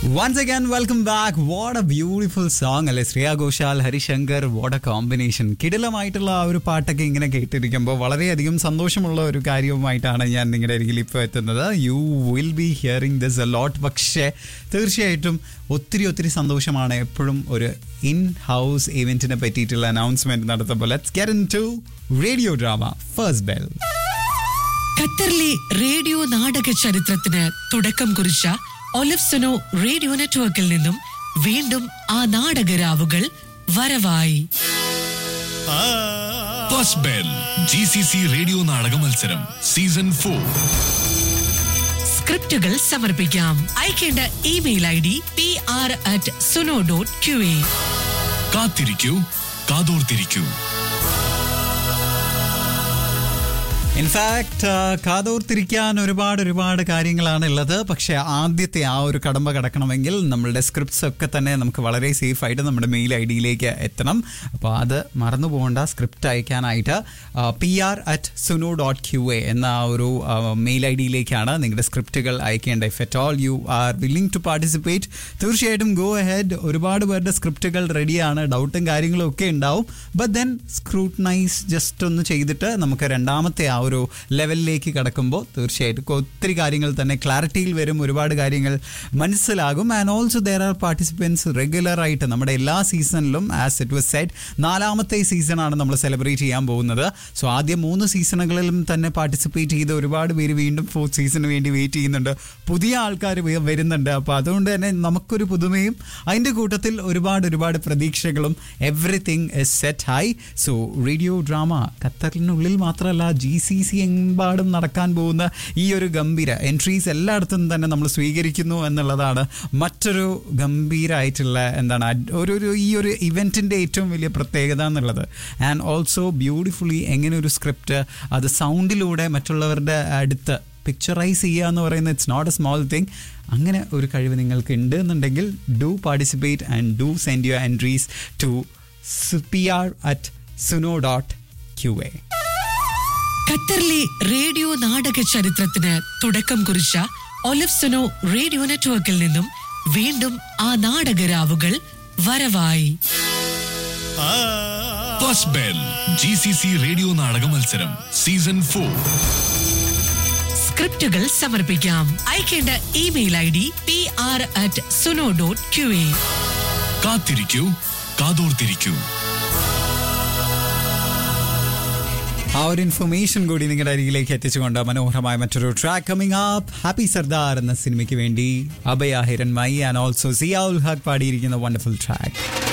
once again welcome back what a beautiful song അല്ലെ Shreya Ghoshal Harishankar what a combination കിടിലമായിട്ടുള്ള ആ ഒരു പാട്ടൊക്കെ ഇങ്ങനെ കേട്ടിരിക്കുമ്പോൾ വളരെയധികം സന്തോഷമുള്ള ഒരു കാര്യവുമായിട്ടാണ് ഞാൻ നിങ്ങളുടെ അരികിൽ ഇപ്പോൾ എത്തുന്നത് you will be hearing this a lot പക്ഷേ തീർച്ചയായിട്ടും ഒത്തിരി ഒത്തിരി സന്തോഷമാണ് എപ്പോഴും ഒരു ഇൻ ഹൗസ് ഇവന്റിനെ പറ്റിയിട്ടുള്ള അനൗൺസ്മെന്റ് നടത്തുമ്പോൾ let's get into radio drama first bell ഖത്തറിലെ റേഡിയോ നാടക ചരിത്രത്തിന് തുടക്കം കുറിച്ച ഒലിഫ്സനോ റേഡിയോ നെറ്റ്വർക്കിൽ നിന്നും വീണ്ടും ആ നാടകരാവുകൾ വരവായി first bell G C C radio നാടക മത്സരം സീസൺ ഫോർ സ്ക്രിപ്റ്റുകൾ സമർപ്പിക്കാം അയക്കേണ്ട email I D P R at Suno dot Q A കാത്തിരിക്കൂ കാതോർത്തിരിക്കൂ ഇൻഫാക്ട് കാതോർത്തിരിക്കാൻ ഒരുപാട് ഒരുപാട് കാര്യങ്ങളാണ് ഉള്ളത് പക്ഷേ ആദ്യത്തെ ആ ഒരു കടമ്പ കടക്കണമെങ്കിൽ നമ്മളുടെ സ്ക്രിപ്റ്റ്സ് ഒക്കെ തന്നെ നമുക്ക് വളരെ സേഫ് ആയിട്ട് നമ്മുടെ മെയിൽ ഐ ഡിയിലേക്ക് എത്തണം അപ്പോൾ അത് മറന്നു പോകേണ്ട സ്ക്രിപ്റ്റ് അയക്കാനായിട്ട് P R at Suno dot Q A എന്ന ആ ഒരു മെയിൽ ഐ ഡിയിലേക്കാണ് നിങ്ങളുടെ സ്ക്രിപ്റ്റുകൾ അയക്കേണ്ടത് if at all you are willing to participate തീർച്ചയായിട്ടും ഗോ അഹെഡ് ഒരുപാട് പേരുടെ സ്ക്രിപ്റ്റുകൾ റെഡിയാണ് ഡൗട്ടും കാര്യങ്ങളും ഒക്കെ ഉണ്ടാവും ബട്ട് ദെൻ സ്ക്രൂട്ടനൈസ് ജസ്റ്റ് ഒന്ന് ചെയ്തിട്ട് നമുക്ക് രണ്ടാമത്തെ ആ ഒരു ലെവലിലേക്ക് കടക്കുമ്പോൾ തീർച്ചയായിട്ടും ഒത്തിരി കാര്യങ്ങൾ തന്നെ ക്ലാരിറ്റിയിൽ വരും ഒരുപാട് കാര്യങ്ങൾ മനസ്സിലാകും and also there are participants regular ആയിട്ട് നമ്മുടെ എല്ലാ സീസണിലും ആസ് ഇറ്റ് വാസ് സെറ്റ് നാലാമത്തെ സീസണാണ് നമ്മൾ സെലിബ്രേറ്റ് ചെയ്യാൻ പോകുന്നത് സോ ആദ്യം മൂന്ന് സീസണുകളിലും തന്നെ പാർട്ടിസിപ്പേറ്റ് ചെയ്ത് ഒരുപാട് പേര് വീണ്ടും ഫോർത്ത് സീസണിന് വേണ്ടി വെയിറ്റ് ചെയ്യുന്നുണ്ട് പുതിയ ആൾക്കാർ വരുന്നുണ്ട് അപ്പോൾ അതുകൊണ്ട് തന്നെ നമുക്കൊരു പുതുമയും അതിൻ്റെ കൂട്ടത്തിൽ ഒരുപാട് ഒരുപാട് പ്രതീക്ഷകളും everything is set high so radio drama ഖത്തറിനുള്ളിൽ മാത്രമല്ല ജി സി സി എമ്പാടും നടക്കാൻ പോകുന്ന ഈ ഒരു ഗംഭീര എൻട്രീസ് എല്ലായിടത്തും തന്നെ നമ്മൾ സ്വീകരിക്കുന്നു എന്നുള്ളതാണ് മറ്റൊരു ഗംഭീരമായിട്ടുള്ള എന്താണ് അഡ്- ഒരു ഒരു ഈ ഒരു ഇവൻറ്റിൻ്റെ ഏറ്റവും വലിയ പ്രത്യേകത എന്നുള്ളത് ആൻഡ് ഓൾസോ ബ്യൂട്ടിഫുള്ളി എങ്ങനെ ഒരു സ്ക്രിപ്റ്റ് അത് സൗണ്ടിലൂടെ മറ്റുള്ളവരുടെ അടുത്ത് പിക്ചറൈസ് ചെയ്യുക എന്ന് പറയുന്നത് it's not a small thing അങ്ങനെ ഒരു കഴിവ് നിങ്ങൾക്ക് ഉണ്ട് എന്നുണ്ടെങ്കിൽ do participate and do send your entries to P R at Suno dot Q A ഖത്തറിലെ റേഡിയോ നാടക ചരിത്രത്തിന് തുടക്കം കുറിച്ച ഒലിഫ്സനോ റേഡിയോ നെറ്റ്വർക്കിൽ നിന്നും വീണ്ടും ആ നാടകരാവുകൾ വരവായി first bell G C C radio നാടക മത്സരം സീസൺ ഫോർ സ്ക്രിപ്റ്റുകൾ സമർപ്പിക്കാം അയക്കേണ്ട email I D P R at Suno dot Q A കാത്തിരിക്കൂ കാതോർത്തിരിക്കൂ ആ ഒരു ഇൻഫർമേഷൻ കൂടി നിങ്ങളുടെ അരികിലേക്ക് എത്തിച്ചുകൊണ്ട് മനോഹരമായ മറ്റൊരു track coming up happy Sardar എന്ന സിനിമയ്ക്ക് വേണ്ടി അഭയ ഹിരൺമയി ആൻഡ് ഓൾസോ സിയാ ഉൽ ഹഖ് പാടിയിരിക്കുന്ന വണ്ടർഫുൾ ട്രാക്ക്